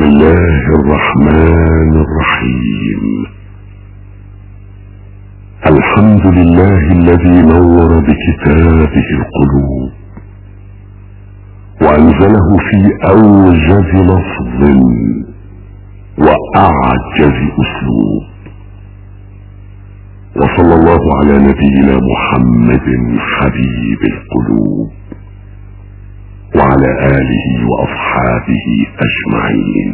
الله الرحمن الرحيم الحمد لله الذي نور بكتابه القلوب وانزله في اوجز لفظ واعجز اسلوب وصلى الله على نبينا محمد حبيب القلوب وعلى آله وأصحابه أجمعين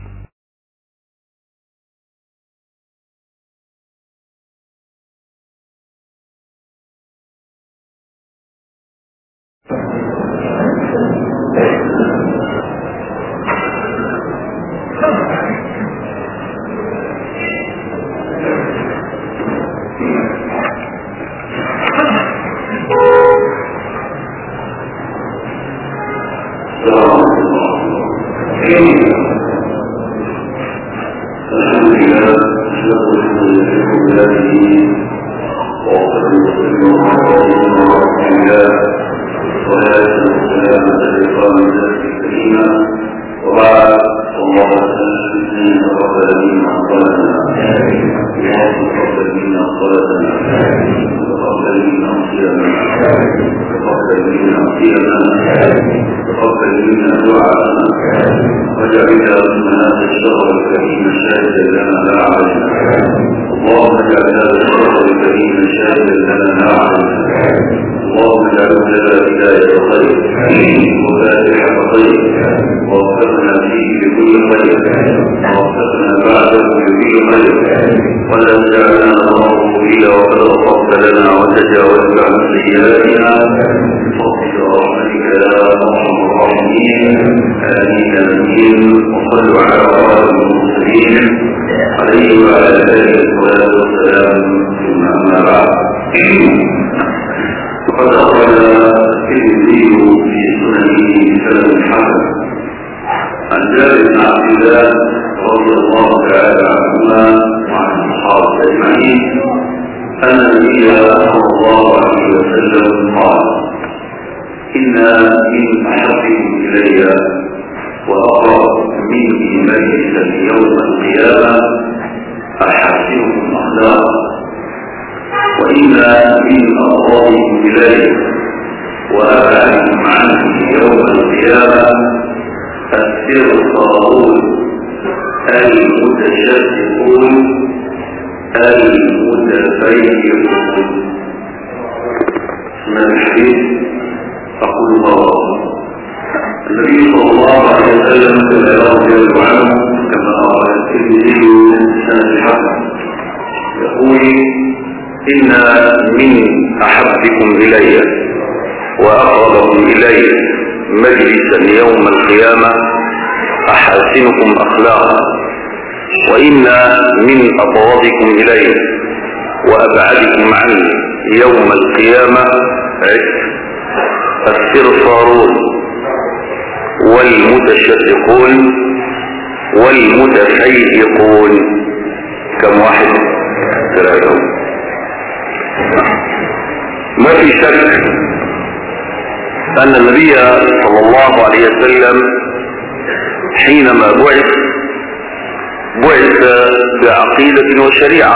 وشريعة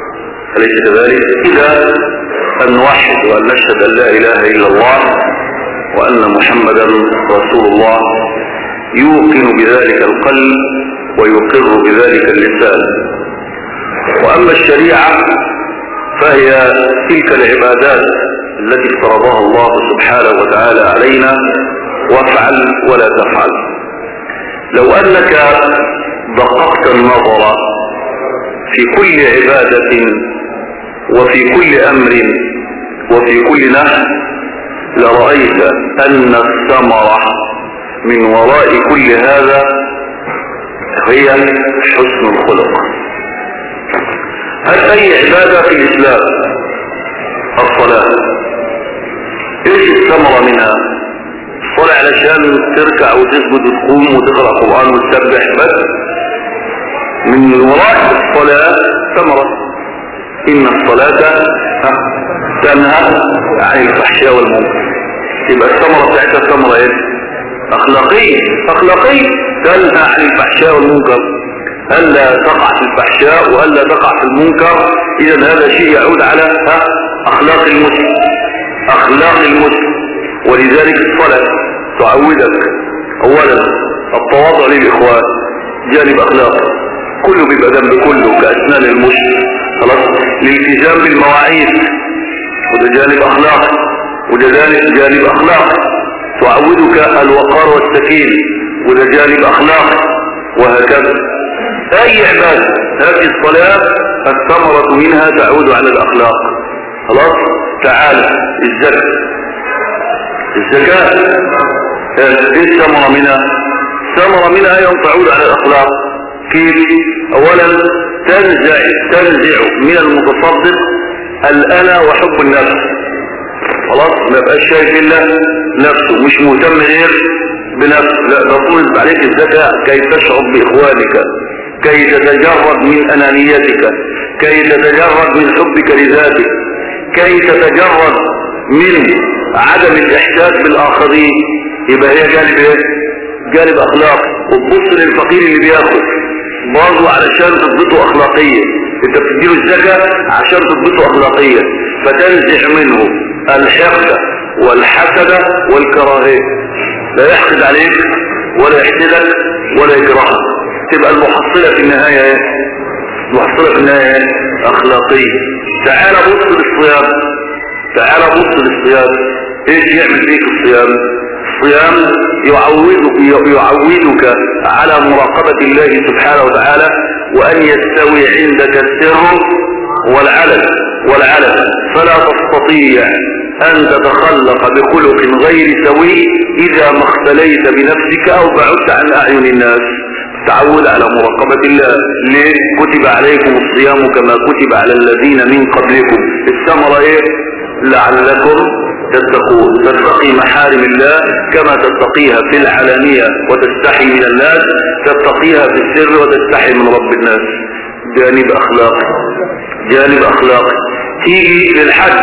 أليس كذلك إذا أن نوحد وأن نشهد أن لا إله إلا الله وأن محمدا رسول الله يوقن بذلك القلب ويقر بذلك اللسان وأما الشريعة فهي تلك العبادات التي افترضها الله سبحانه وتعالى علينا وافعل ولا تفعل لو أنك دققت النظر في كل عبادة وفي كل أمر وفي كل نهي لرأيت أن الثمرة من وراء كل هذا هي حسن الخلق هل أي عبادة في الإسلام الصلاة ايش الثمرة منها الصلاة علشان تركع وتسجد وتقوم وتقرأ قرآن وتسبح بس من وراء الصلاة ثمرة إن الصلاة تنهى عن الفحشاء والمنكر يبقى الثمرة بتاعتها ثمرة ايه اخلاقية اخلاقية تنهى عن الفحشاء والمنكر الا تقع في الفحشاء والا تقع في المنكر اذا هذا شيء يعود على ها اخلاق المسلم اخلاق المسلم ولذلك الصلاة تعودك اولا التواضع للاخوان جانب اخلاق كله بيبقى ذنب كله كاسنان المسلم خلاص الالتزام بالمواعيد وده جانب اخلاق وده جانب جانب اخلاق تعودك الوقار والسكين وده جانب اخلاق وهكذا اي عبادة هذه الصلاة الثمرة منها تعود على الاخلاق خلاص تعالى الزكاة الزكاة ايه الثمرة منها الثمرة منها ايضا تعود على الاخلاق كيف اولا تنزع تنزع من المتصدق الانا وحب النفس خلاص ما يبقاش شايف الا نفسه مش مهتم غير بنفسه لا تطلب عليك الزكاة كي تشعر باخوانك كي تتجرد من انانيتك كي تتجرد من حبك لذاتك كي تتجرد من عدم الاحساس بالاخرين يبقى هي جانب ايه جانب اخلاق وتبص للفقير اللي بياخد برضه علشان تضبطه اخلاقيا انت بتديله الزكاة عشان تضبطه اخلاقيا فتنزع منه الحقد والحسد والكراهية لا يحقد عليك ولا يحسدك ولا يكرهك تبقى المحصلة في النهاية ايه المحصلة في النهاية ايه اخلاقية تعال بص للصيام تعال بص للصيام ايش يعمل فيك الصيام الصيام يعودك, يعودك على مراقبة الله سبحانه وتعالى وان يستوي عندك السر والعلن والعلن فلا تستطيع ان تتخلق بخلق غير سوي اذا ما اختليت بنفسك او بعدت عن اعين الناس تعود على مراقبة الله ليه كتب عليكم الصيام كما كتب على الذين من قبلكم الثمرة ايه لعلكم تتقون تتقي محارم الله كما تتقيها في العلانية وتستحي من الناس تتقيها في السر وتستحي من رب الناس جانب اخلاقي جانب اخلاقي تيجي للحج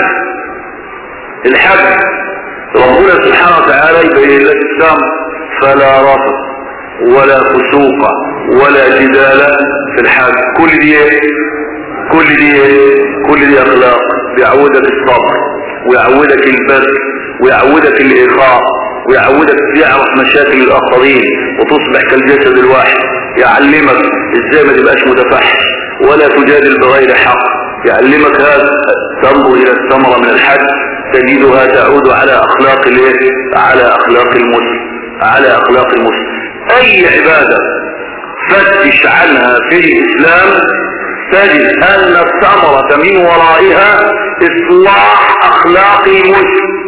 الحج ربنا سبحانه وتعالى يبين لك السام فلا رفض ولا فسوق ولا جدال في الحج كل دي كل دي كل دي اخلاق بيعودك الصبر ويعودك البذل ويعودك الاخاء ويعودك تعرف مشاكل الاخرين وتصبح كالجسد الواحد يعلمك ازاي ما تبقاش متفحش ولا تجادل بغير حق يعلمك هذا تنظر الى الثمرة من الحج تجدها تعود على اخلاق الايه على اخلاق المسلم على اخلاق المسلم اي عبادة فتش عنها في الاسلام تجد ان الثمرة من ورائها اصلاح اخلاق المسلم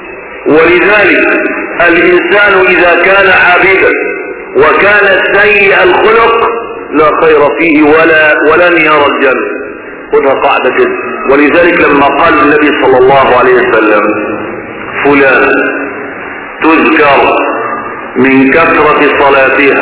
ولذلك الانسان اذا كان عابدا وكان سيء الخلق لا خير فيه ولا ولن يرى الجنة خذها قاعدة كده ولذلك لما قال النبي صلى الله عليه وسلم فلان تذكر من كثرة صلاتها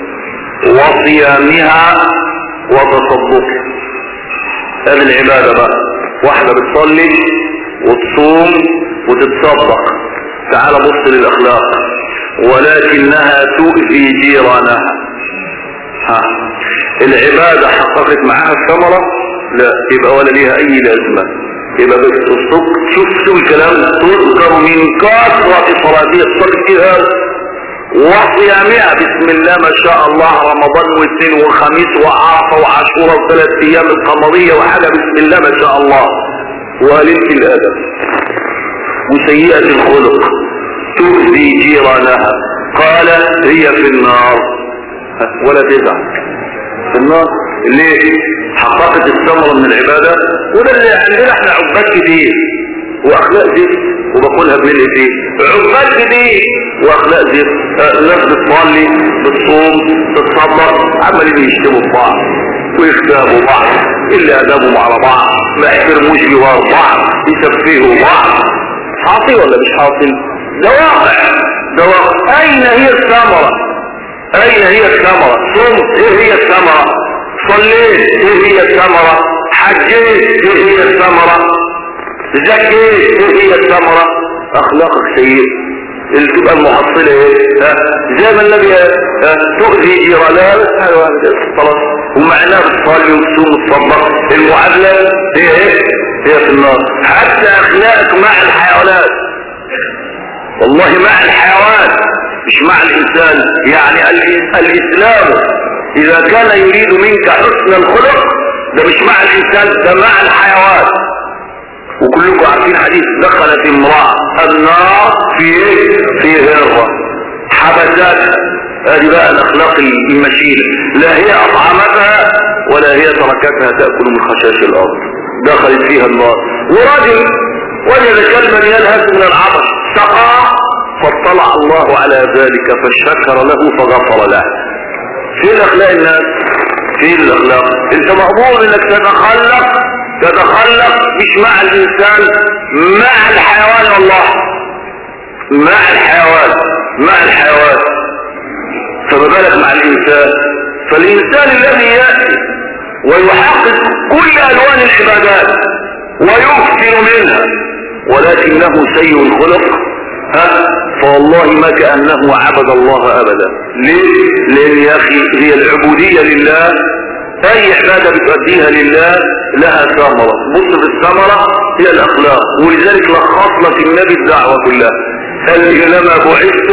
وصيامها وتصدقها هذه العبادة بقى واحدة بتصلي وتصوم وتتصدق تعال بص للأخلاق ولكنها تؤذي جيرانها ها العبادة حققت معها الثمرة لا يبقى ولا ليها اي لازمة يبقى بس تصدق شوف شو الكلام تذكر من كثرة صلاتها الصدق وصيامها بسم الله ما شاء الله رمضان واثنين وخميس وعرفة وعاشوراء وثلاث ايام القمرية وحاجة بسم الله ما شاء الله وقليلة الادب وسيئة الخلق تؤذي جيرانها قال هي في النار ولا تزعل في النار ليه حققت الثمرة من العبادة وده اللي عندنا احنا عباد كتير واخلاق زفت وبقولها بملء فيه عباد كتير واخلاق زفت الناس بتصلي بتصوم تتصدق عمالين يشتموا في بعض ويختابوا بعض اللي ادبهم على بعض ما يحترموش جوار بعض يسفهوا بعض حاصل ولا مش حاصل ده واقع ده واقع اين هي الثمرة اين هي الثمرة صمت ايه هي الثمرة صليت ايه هي الثمرة حجيت ايه هي الثمرة زكيت ايه هي الثمرة اخلاقك سيئة اللي تبقى المحصلة ايه ها زي ما النبي ها تؤذي جيرانها خلاص ومع انها بتصلي وتصوم وتصدق المعادلة هي ايه هي في النار حتى اخلاقك مع الحيوانات والله مع الحيوان مش مع الانسان يعني ال- الاسلام اذا كان يريد منك حسن الخلق ده مش مع الانسان ده مع الحيوان وكلكم عارفين حديث دخلت امرأة النار في ايه في هرة حبساتها هذه بقى الاخلاق المشينة لا هي اطعمتها ولا هي تركتها تأكل من خشاش الارض دخلت فيها النار ورجل وجد كلبا يلهث من العطش سقاه فاطلع الله على ذلك فشكر له فغفر له فين اخلاق الناس فين الاخلاق انت مأمور انك تتخلق تتخلق مش مع الانسان مع الحيوان والله مع الحيوان مع الحيوان فما بالك مع الانسان فالانسان الذي يأتي ويحقق كل الوان العبادات ويكثر منها ولكنه سيء الخلق ها فوالله ما كأنه عبد الله ابدا ليه لان يا اخي هي العبودية لله اي عبادة بتؤديها لله لها ثمرة بص في الثمرة هي الاخلاق ولذلك لخص لك النبي الدعوة كلها قال انما بعثت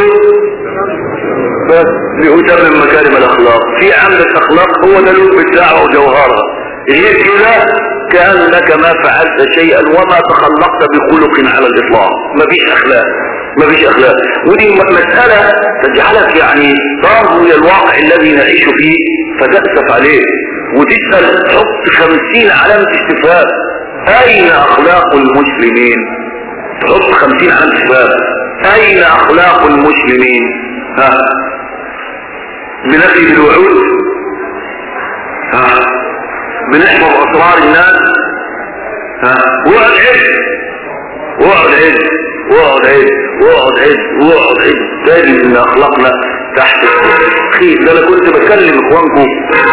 بس لأتمم مكارم الاخلاق في عندك اخلاق هو ده لب الدعوة وجوهرها غير كده كأنك ما فعلت شيئا وما تخلقت بخلق على الاطلاق مفيش اخلاق مفيش اخلاق ودي مسألة تجعلك يعني تنظر الى الواقع الذي نعيش فيه فتأسف عليه وتسأل تحط خمسين علامة استفهام اين اخلاق المسلمين تحط خمسين علامة استفهام اين اخلاق المسلمين ها بنفي الوعود ها بنحفظ اسرار الناس ها واقعد عد واقعد عد واقعد عد واقعد عد واقعد عد تجد ان اخلاقنا تحت خير ده انا كنت بكلم اخوانكم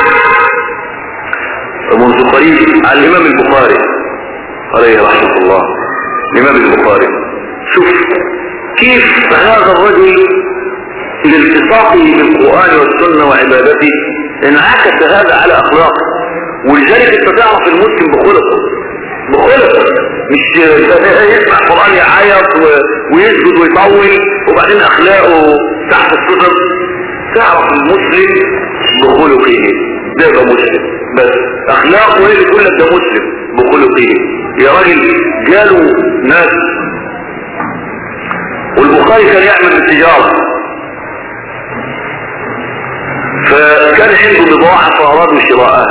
منذ قريب عن الامام البخاري عليه رحمه الله الامام البخاري شوف كيف هذا الرجل لالتصاقه بالقرآن والسنة وعبادته انعكس هذا على اخلاقه ولذلك انت تعرف المسلم بخلقه بخلقه مش يسمع قرآن يعيط و- ويسجد ويطول وبعدين اخلاقه تحت الصدر تعرف المسلم بخلقه ده يبقى مسلم بس اخلاقه ايه اللي يقول لك ده مسلم بخلقه يا راجل جاله ناس والبخاري كان يعمل بالتجارة فكان عنده بضاعة فأرادوا شراءها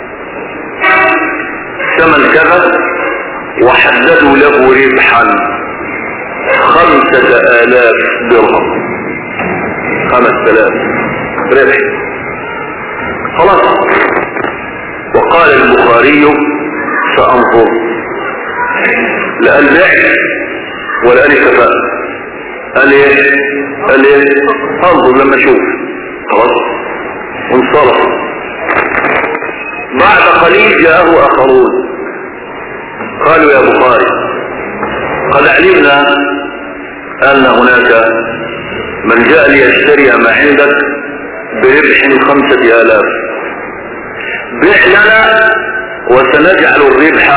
ثمن كذا وحددوا له ربحا خمسة آلاف درهم خمسة آلاف ربح خلاص وقال البخاري سأنظر لا البيع ولا أنا كفاء قال ايه قال ايه انظر لما اشوف خلاص وانصرف بعد قليل جاءه اخرون قالوا يا بخاري قد علمنا ان هناك من جاء ليشتري ما عندك بربح خمسة الاف بيع لنا وسنجعل الربح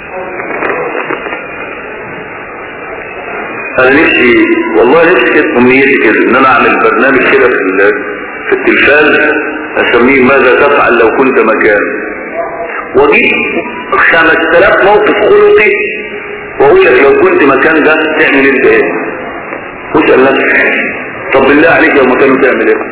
انا نفسي والله نفسي كده امنيتي كده ان انا اعمل برنامج كده في ال- في التلفاز اسميه ماذا تفعل لو كنت مكان واجيب 5000 موقف خلقي واقول لك لو كنت مكان ده تعمل انت ايه واسال نفسك طب بالله عليك لو مكانه تعمل ايه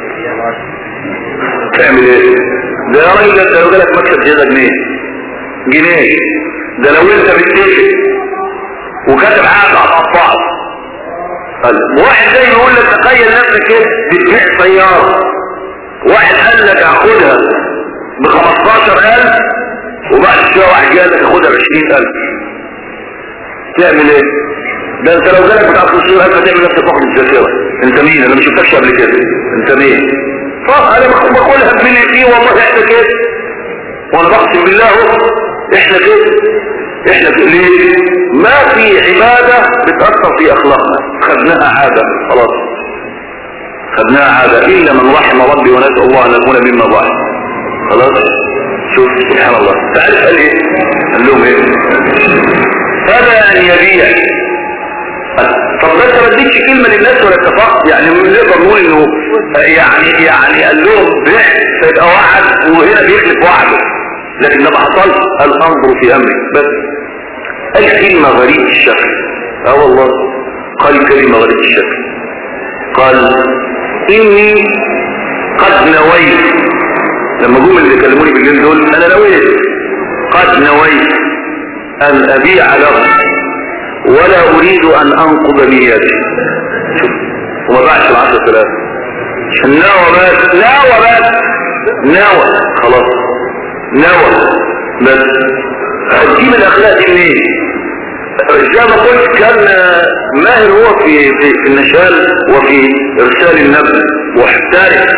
تعمل ايه ده يا راجل ده انت لو جالك مكسب زياده جنيه جنيه ده لو انت بتتفق وكاتب عقد هتقطعه قال واحد زي يقول لك تخيل نفسك كده بتبيع سيارة واحد قال لك هاخدها ب 15000 وبعد شوية واحد جاي لك هاخدها ب 20000 تعمل ايه؟ ده انت لو جالك بتاع 50000 هتعمل نفسك فقد الذاكرة انت مين؟ انا ما شفتكش قبل كده انت مين؟ طب انا بخ- بقولها بملي فيه والله احنا كده وانا بقسم بالله اهو احنا كده احنا كده ليه؟ ما في عبادة بتأثر في اخلاقنا خدناها عادة خلاص خدناها عادة الا من رحم ربي ونسأل الله ان نكون مما رحم خلاص شوف سبحان الله تعرف قال ايه قال لهم ايه هذا ان يبيع طب ده انت ما اديتش كلمه للناس ولا اتفقت يعني نقدر نقول انه يعني يعني قال لهم بيع فيبقى وعد وهنا بيخلف وعده لكن ده ما حصلش قال انظروا في امري بس قال كلمه غريب الشكل اه والله قال كلمه غريب الشكل قال اني قد نويت لما جم اللي كلموني بالليل دول انا نويت قد نويت ان ابيع لهم ولا اريد ان انقض نيتي وما باعش العشر ثلاثة نوى بس نوى بس نوى خلاص نوى بس هتجيب الاخلاق دي منين زي ما قلت كان ماهر هو في في, في النشال وفي ارسال النبل واحترف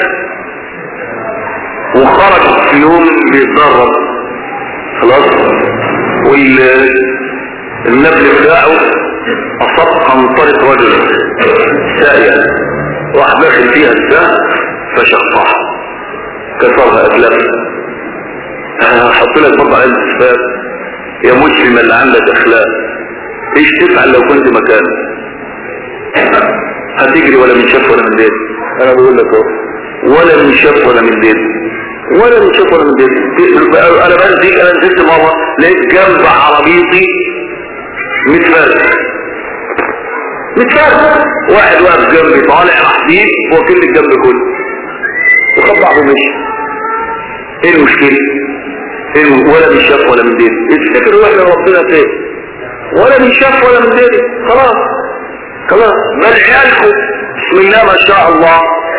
وخرج في يوم بيتدرب خلاص والنبل بتاعه اصاب قنطرة رجل سائل راح داخل فيها السهم فشقها كسرها اتلاف انا هحط لك برضه على الاستفاد يا مسلم اللي عندك اخلاق ايش تفعل لو كنت مكانه هتجري ولا من شاف ولا من ديت انا بقول لك اهو ولا من شاف ولا من ديت ولا من شاف ولا من ديت انا بنزل انا نزلت مره لقيت جنب عربيتي 100 فرد 100 فرد واحد واقف جنبي طالع محديد وكل الجنب كله وخد بعضه مشي ايه المشكله إيه ولا من شاف ولا من ديت افتكر واحنا ربنا فين ولا من شاف ولا من ديت خلاص خلاص بل عيالكم بسم الله ما شاء الله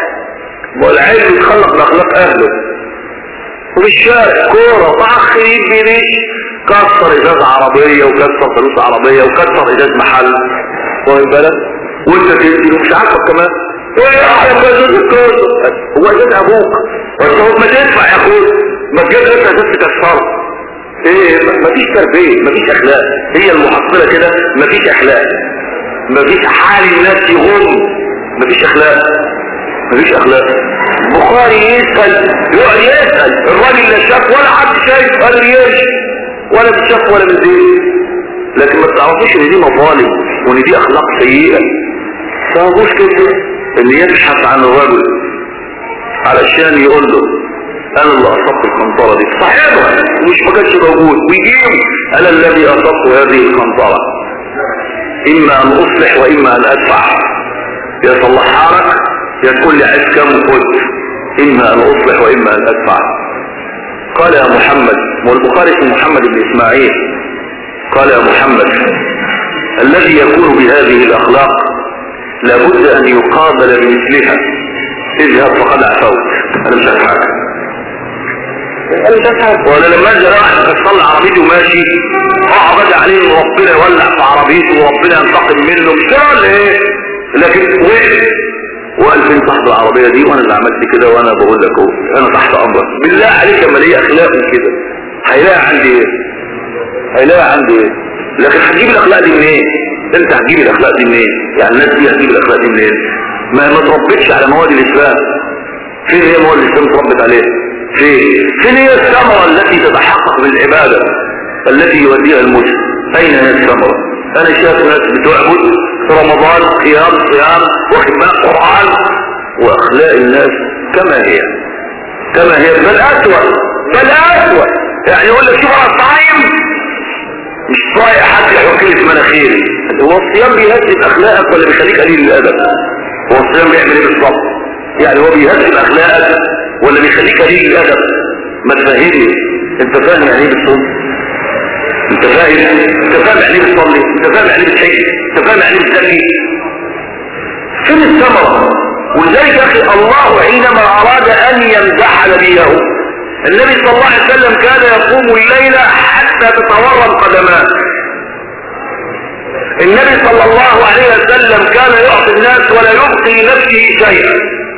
والعيل بيتخلق باخلاق اهله وفي الشارع كورة طخ يجري كسر ازاز عربية وكسر فلوس عربية وكسر ازاز محل واخد بالك وانت تنزل ومش عارفك كمان ايه يا ازاز الكوسة هو ازاز ابوك بس ما تدفع يا اخويا ما تجيب انت ازاز تكسره ايه مفيش تربية مفيش اخلاق هي المحصلة كده مفيش اخلاق مفيش حال الناس يغم مفيش اخلاق مفيش اخلاق بخاري يسأل يقعد يسأل الراجل لا شاف ولا حد شايف قال ليش ولا بشاف ولا من زين لكن ما تعرفوش ان دي مظالم وان دي اخلاق سيئة تعرفوش كده ان يبحث عن الرجل علشان يقول له انا اللي اصبت القنطرة دي صاحبها مش ما كانش موجود ويجيب انا الذي اصبت هذه القنطرة اما ان اصلح واما ان ادفع يا صلحها لك يا تقول لي عايز كام خد اما ان اصلح واما ان ادفع قال يا محمد والبخاري اسمه محمد بن اسماعيل قال يا محمد الذي يكون بهذه الاخلاق لابد ان يقابل بمثلها اذهب فقد عفوت انا مش هفعل انا مش هفعل وانا لما انزل واحد اصلي عربيتي وماشي اقعد عليه ان ربنا يولع في عربيته وربنا ينتقم منه مش كده ولا ايه لكن وقف وقال فين صاحب العربية دي وانا اللي عملت كده وانا بقول لك اهو انا تحت امرك بالله عليك لما ليه اخلاقه كده هيلاقي عندي ايه هيلاقي عندي ايه لكن هتجيب الاخلاق دي منين انت هتجيب الاخلاق دي منين يعني الناس دي هتجيب الاخلاق دي منين ما ما تربتش على مواد الاسلام فين هي مواد الاسلام تربت عليها فين فين هي الثمرة التي تتحقق بالعبادة التي يوديها المسلم اين هي الثمرة انا شايف ناس بتعبد في رمضان قيام صيام وخدمة قرآن واخلاق الناس كما هي كما هي بل اسوأ بل اسوأ يعني يقول لك شوف انا صايم مش طايق حد يحط لي في مناخيري هو الصيام بيهذب اخلاقك ولا بيخليك قليل الادب هو الصيام بيعمل ايه بالظبط يعني هو بيهذب اخلاقك ولا بيخليك قليل الادب ما تفهمني انت فاهم يعني ايه بالصوم انت فاهم انت فاهم يعني ايه بتصلي انت فاهم يعني ايه بتحج انت فاهم يعني ايه بتزكي فين الثمره ولذلك يا اخي الله حينما اراد ان يمدح نبيه النبي صلى الله عليه وسلم كان يقوم الليل حتى تتورم قدماه النبي صلى الله عليه وسلم كان يعطي الناس ولا يبقي لنفسه شيئا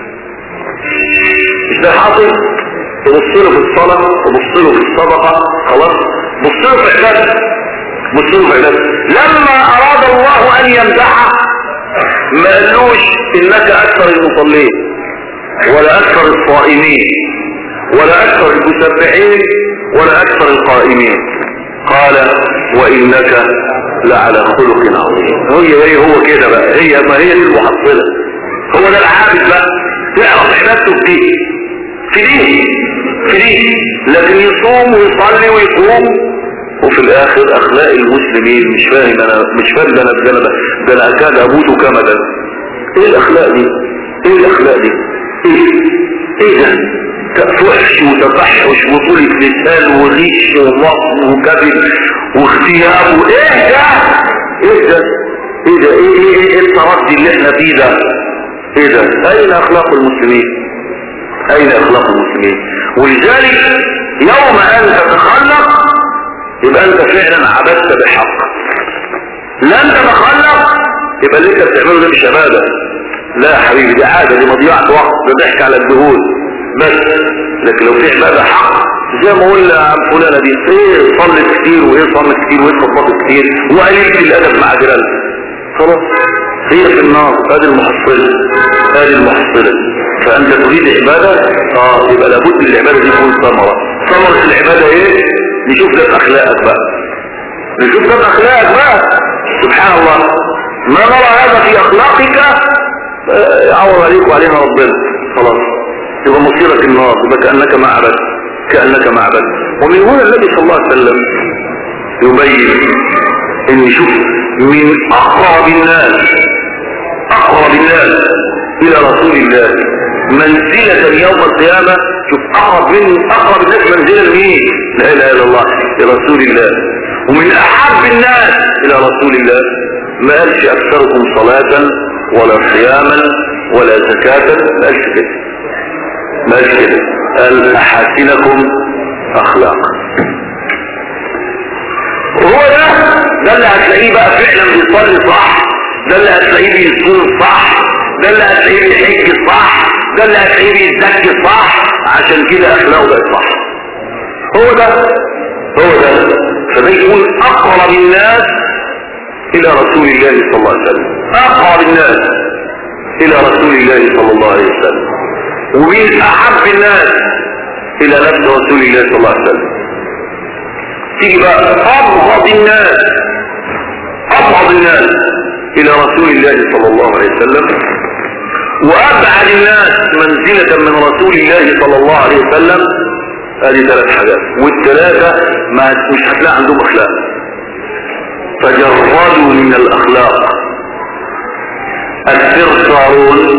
مش ده حاصل تبص له في الصلاة تبص له في الصدقة خلاص بص له في عبادة بصوا في عبادته لما اراد الله ان يمدحه ما قالوش انك اكثر المصلين ولا اكثر الصائمين ولا اكثر المسبحين ولا اكثر القائمين قال وانك لعلى خلق عظيم هي هي هو كده بقى هي ما هي دي المحصله هو ده العابد بقى يعرف عبادته في دي في دي في دي لكن يصوم ويصلي ويقوم وفي الاخر اخلاق المسلمين مش فاهم انا مش فاهم ده انا ده انا ده انا اكاد اموت كمدا ايه الاخلاق دي ايه الاخلاق دي ايه ايه ده فحش وتفحش وطولة لسان وغيش ومطن وكذب واغتياب وايه ده ايه ده ايه ده ايه ايه ايه التردي اللي احنا فيه ده ايه ده اين اخلاق المسلمين اين اخلاق المسلمين ولذلك يوم ان تتخلق يبقى انت فعلا عبدت بحق لن تتخلق يبقى اللي انت بتعمله ده مش عباده لا يا حبيبي دي عاده دي مضيعه وقت ده ضحك على الدهون بس لكن لو في عباده حق زي ما اقول عن فلانه دي ايه صلت كتير وايه صلت كتير وايه صلت كتير وقليل الادب مع جيرانها خلاص هي في النار هذه المحصله هذه المحصله فانت تريد عباده اه يبقى لابد العباده دي تكون ثمره ثمره العباده ايه نشوف لك اخلاقك بقى نشوف لك اخلاقك بقى سبحان الله ما نرى هذا في اخلاقك يعوض عليك وعلينا ربنا خلاص يبقى مصيرك النار يبقى كأنك معبد كأنك معبد ومن هنا النبي صلى الله عليه وسلم يبين ان شوف من اقرب الناس اقرب الناس الى رسول الله منزلة يوم القيامة شوف اقرب من اقرب الناس منزلة لمين لا اله الا الله لرسول الله ومن احب الناس الى رسول الله ما قالش اكثركم صلاة ولا صياما ولا زكاة ما قالش كده ما قالش كده قال احاسنكم اخلاقا هو ده ده اللي هتلاقيه بقى فعلا بيصلي صح ده اللي هتلاقيه بيصوم صح ده اللي هتلاقيه بيحج صح ده اللي هتلاقيه بيزكي صح عشان كده اخلاقه بقت صح هو ده هو ده فده يكون اقرب الناس الى رسول الله صلى الله عليه وسلم اقرب الناس الى رسول الله صلى الله عليه وسلم ومن احب الناس الى نفس رسول الله صلى الله عليه وسلم تيجي بقى ابغض الناس ابغض الناس الى رسول الله صلى الله عليه وسلم وابعد الناس منزلة من رسول الله صلى الله عليه وسلم هذه ثلاث حاجات والثلاثة ما مش هتلاقي عندهم اخلاق تجردوا من الاخلاق السرصارون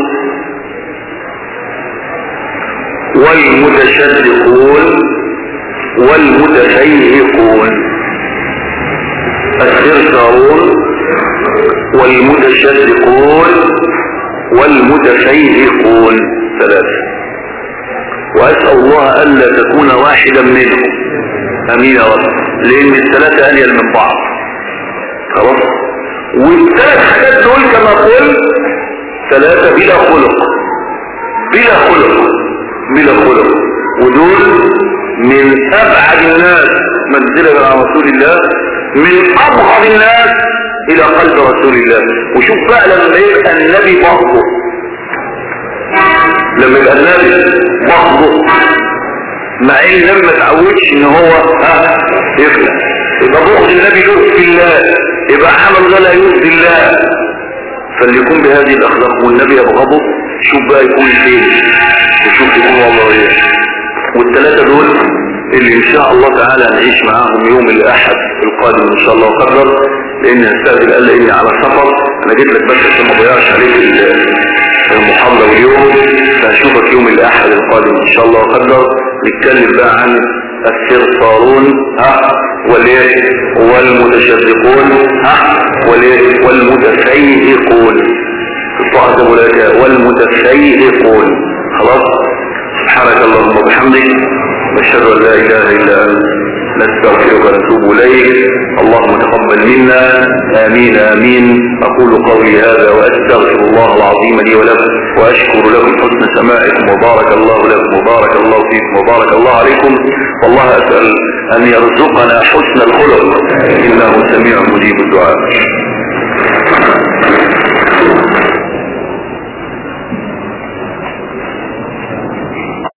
والمتشدقون والمتشيقون السرصارون والمتشدقون والمتشيقون ثلاثة وأسأل الله ألا تكون واحدا منهم أمين يا رب لأن الثلاثة أليل من بعض خلاص والثلاث حاجات دول كما قلت ثلاثة بلا خلق بلا خلق بلا خلق ودول من أبعد الناس منزلة على رسول الله من أبغض الناس إلى قلب رسول الله وشوف بقى لما يبقى النبي بغضه لما يبقى النبي بغضه مع ان النبي ما تعودش ان هو ها يفلح يبقى بغض النبي يؤذي الله يبقى عمل ده لا يؤذي الله فاللي يكون بهذه الاخلاق والنبي يبغضه شوف بقى يكون فين وشوف يكون والله ايه والثلاثه دول اللي ان شاء الله تعالى هنعيش معاهم يوم الاحد القادم ان شاء الله وقدر لان هستاذن قال لي اني على سفر انا جيت لك بس عشان ما اضيعش عليك المحاضره واليوم فهشوفك يوم الاحد القادم ان شاء الله وقدر نتكلم بقى عن السرطارون ها والايه والمتشدقون ها والايه والمتفيهقون الطاعة ولاك والمتفيهقون خلاص سبحانك اللهم وبحمدك نشهد ان لا اله الا انت نستغفرك ونتوب اليك اللهم تقبل منا امين امين اقول قولي هذا واستغفر الله العظيم لي ولكم واشكر لكم حسن سماعكم وبارك الله لكم وبارك الله فيكم وبارك الله عليكم والله اسال ان يرزقنا حسن الخلق انه سميع مجيب الدعاء